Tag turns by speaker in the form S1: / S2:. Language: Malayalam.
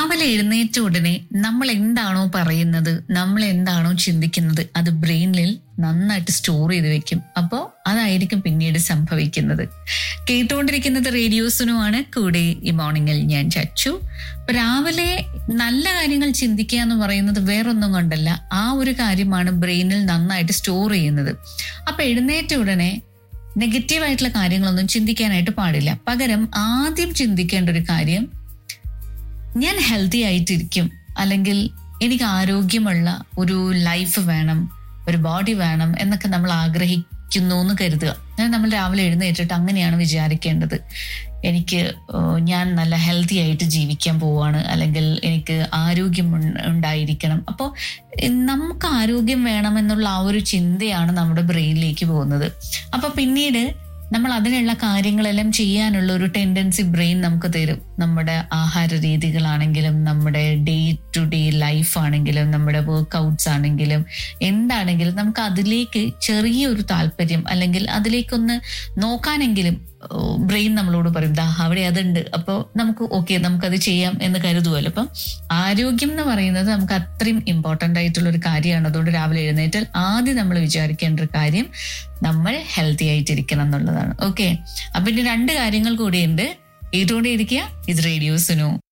S1: രാവിലെ എഴുന്നേറ്റ ഉടനെ നമ്മൾ എന്താണോ പറയുന്നത് നമ്മൾ എന്താണോ ചിന്തിക്കുന്നത് അത് ബ്രെയിനിൽ നന്നായിട്ട് സ്റ്റോർ ചെയ്ത് വെക്കും അപ്പോൾ അതായിരിക്കും പിന്നീട് സംഭവിക്കുന്നത് കേട്ടുകൊണ്ടിരിക്കുന്നത് റേഡിയോസിനുമാണ് കൂടെ ഈ മോർണിംഗിൽ ഞാൻ ചച്ചു അപ്പൊ രാവിലെ നല്ല കാര്യങ്ങൾ ചിന്തിക്കുക എന്ന് പറയുന്നത് വേറൊന്നും കൊണ്ടല്ല ആ ഒരു കാര്യമാണ് ബ്രെയിനിൽ നന്നായിട്ട് സ്റ്റോർ ചെയ്യുന്നത് അപ്പൊ എഴുന്നേറ്റ ഉടനെ നെഗറ്റീവ് ആയിട്ടുള്ള കാര്യങ്ങളൊന്നും ചിന്തിക്കാനായിട്ട് പാടില്ല പകരം ആദ്യം ചിന്തിക്കേണ്ട ഒരു കാര്യം ഞാൻ ഹെൽത്തി ആയിട്ടിരിക്കും അല്ലെങ്കിൽ എനിക്ക് ആരോഗ്യമുള്ള ഒരു ലൈഫ് വേണം ഒരു ബോഡി വേണം എന്നൊക്കെ നമ്മൾ ആഗ്രഹിക്കുന്നു എന്ന് കരുതുക അങ്ങനെ നമ്മൾ രാവിലെ എഴുന്നേറ്റിട്ട് അങ്ങനെയാണ് വിചാരിക്കേണ്ടത് എനിക്ക് ഏഹ്, ഞാൻ നല്ല ഹെൽത്തി ആയിട്ട് ജീവിക്കാൻ പോവാണ് അല്ലെങ്കിൽ എനിക്ക് ആരോഗ്യം ഉൺ- ഉണ്ടായിരിക്കണം അപ്പോൾ നമുക്ക് ആരോഗ്യം വേണമെന്നുള്ള ആ ഒരു ചിന്തയാണ് നമ്മുടെ ബ്രെയിനിലേക്ക് പോകുന്നത് അപ്പൊ പിന്നീട് നമ്മൾ അതിനുള്ള കാര്യങ്ങളെല്ലാം ചെയ്യാനുള്ള ഒരു ടെൻഡൻസി ബ്രെയിൻ നമുക്ക് തരും നമ്മുടെ ആഹാര രീതികളാണെങ്കിലും നമ്മുടെ ഡേ ടു ഡേ ലൈഫ് ആണെങ്കിലും നമ്മുടെ വർക്ക്ഔട്ട്സ് ആണെങ്കിലും എന്താണെങ്കിലും നമുക്ക് അതിലേക്ക് ചെറിയൊരു താല്പര്യം അല്ലെങ്കിൽ അതിലേക്കൊന്ന് നോക്കാനെങ്കിലും ബ്രെയിൻ നമ്മളോട് പറയും ദാ അവിടെ അതുണ്ട് അപ്പോൾ നമുക്ക് ഓക്കെ നമുക്കത് ചെയ്യാം എന്ന് കരുതുമല്ലോ അപ്പം ആരോഗ്യം എന്ന് പറയുന്നത് നമുക്ക് അത്രയും ഇമ്പോർട്ടൻ്റ് ആയിട്ടുള്ള ഒരു കാര്യമാണ് അതുകൊണ്ട് രാവിലെ എഴുന്നേറ്റാൽ ആദ്യം നമ്മൾ വിചാരിക്കേണ്ട ഒരു കാര്യം നമ്മൾ ഹെൽത്തി ആയിട്ടിരിക്കണം എന്നുള്ളതാണ് ഓക്കെ അപ്പൊ ഇനി രണ്ട് കാര്യങ്ങൾ കൂടിയുണ്ട് ഏറ്റുകൊണ്ടേ ഇരിക്കുക ഇത് റേഡിയോസിനു